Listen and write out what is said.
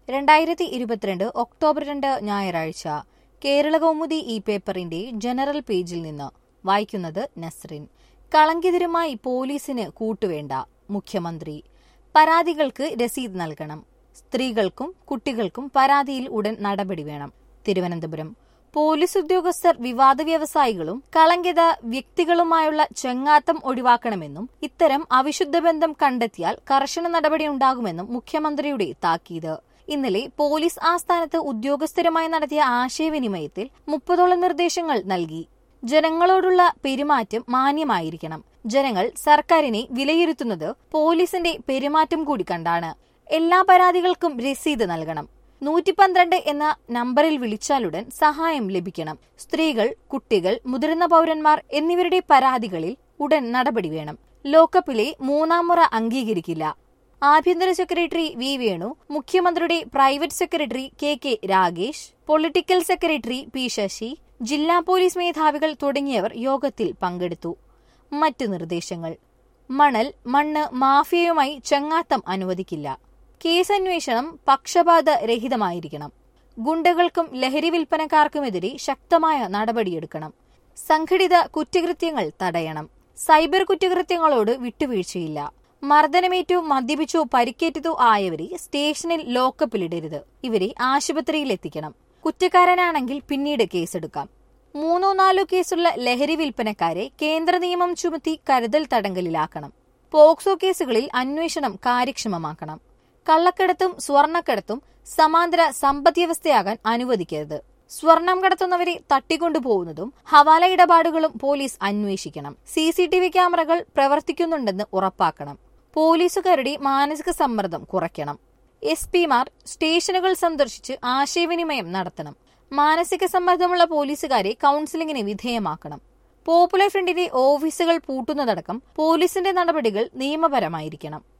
രണ്ടായിരത്തി ഇരുപത്തിരണ്ട് ഒക്ടോബർ രണ്ട് ഞായറാഴ്ച കേരളകൗമുദി ഈ പേപ്പറിന്റെ ജനറൽ പേജിൽ നിന്ന് വായിക്കുന്നത് നസ്രിൻ കളങ്കിതരുമായി പോലീസിന് കൂട്ടുവേണ്ട മുഖ്യമന്ത്രി പരാതികൾക്ക് രസീത് നൽകണം സ്ത്രീകൾക്കും കുട്ടികൾക്കും പരാതിയിൽ ഉടൻ നടപടി വേണം തിരുവനന്തപുരം പോലീസ് ഉദ്യോഗസ്ഥർ വിവാദ വ്യവസായികളും കളങ്കിത വ്യക്തികളുമായുള്ള ചെങ്ങാത്തം ഒഴിവാക്കണമെന്നും ഇത്തരം അവിശുദ്ധ ബന്ധം കണ്ടെത്തിയാൽ കർശന നടപടിയുണ്ടാകുമെന്നും മുഖ്യമന്ത്രിയുടെ താക്കീത് ഇന്നലെ പോലീസ് ആസ്ഥാനത്ത് ഉദ്യോഗസ്ഥരുമായി നടത്തിയ ആശയവിനിമയത്തിൽ മുപ്പതോളം നിർദ്ദേശങ്ങൾ നൽകി ജനങ്ങളോടുള്ള പെരുമാറ്റം മാന്യമായിരിക്കണം ജനങ്ങൾ സർക്കാരിനെ വിലയിരുത്തുന്നത് പോലീസിന്റെ പെരുമാറ്റം കൂടി കണ്ടാണ് എല്ലാ പരാതികൾക്കും രസീത് നൽകണം നൂറ്റി പന്ത്രണ്ട് എന്ന നമ്പറിൽ വിളിച്ചാലുടൻ സഹായം ലഭിക്കണം സ്ത്രീകൾ കുട്ടികൾ മുതിർന്ന പൗരന്മാർ എന്നിവരുടെ പരാതികളിൽ ഉടൻ നടപടി വേണം ലോക്കപ്പിലെ മൂന്നാം മുറ അംഗീകരിക്കില്ല ആഭ്യന്തര സെക്രട്ടറി വി വേണു മുഖ്യമന്ത്രിയുടെ private secretary K K Ragesh political secretary P Sasi ജില്ലാ പോലീസ് മേധാവികൾ തുടങ്ങിയവർ യോഗത്തിൽ പങ്കെടുത്തു മറ്റ് നിർദ്ദേശങ്ങൾ മണൽ മണ്ണ് മാഫിയയുമായി ചങ്ങാത്തം അനുവദിക്കില്ല കേസന്വേഷണം പക്ഷപാത രഹിതമായിരിക്കണം ഗുണ്ടകൾക്കും ലഹരി വിൽപ്പനക്കാർക്കുമെതിരെ ശക്തമായ നടപടിയെടുക്കണം സംഘടിത കുറ്റകൃത്യങ്ങൾ തടയണം സൈബർ കുറ്റകൃത്യങ്ങളോട് വിട്ടുവീഴ്ചയില്ല മർദ്ദനമേറ്റോ മദ്യപിച്ചോ പരിക്കേറ്റതോ ആയവരെ സ്റ്റേഷനിൽ ലോക്കപ്പിലിടരുത് ഇവരെ ആശുപത്രിയിൽ എത്തിക്കണം കുറ്റക്കാരനാണെങ്കിൽ പിന്നീട് കേസെടുക്കാം മൂന്നോ നാലോ കേസുള്ള ലഹരി വിൽപ്പനക്കാരെ കേന്ദ്ര നിയമം ചുമത്തി കരുതൽ തടങ്കലിലാക്കണം പോക്സോ കേസുകളിൽ അന്വേഷണം കാര്യക്ഷമമാക്കണം കള്ളക്കടത്തും സ്വർണ്ണക്കടത്തും സമാന്തര സമ്പദ്വ്യവസ്ഥയാകാൻ അനുവദിക്കരുത് സ്വർണം കടത്തുന്നവരെ തട്ടിക്കൊണ്ടുപോകുന്നതും ഹവാല ഇടപാടുകളും പോലീസ് അന്വേഷിക്കണം സി സി ടി വി ക്യാമറകൾ പ്രവർത്തിക്കുന്നുണ്ടെന്ന് ഉറപ്പാക്കണം പോലീസുകാരുടെ മാനസിക സമ്മർദ്ദം കുറയ്ക്കണം എസ് പിമാർ സ്റ്റേഷനുകൾ സന്ദർശിച്ച് ആശയവിനിമയം നടത്തണം മാനസിക സമ്മർദ്ദമുള്ള പോലീസുകാരെ കൌൺസിലിംഗിന് വിധേയമാക്കണം പോപ്പുലർ ഫ്രണ്ടിന്റെ ഓഫീസുകൾ പൂട്ടുന്നതടക്കം പോലീസിന്റെ നടപടികൾ നിയമപരമായിരിക്കണം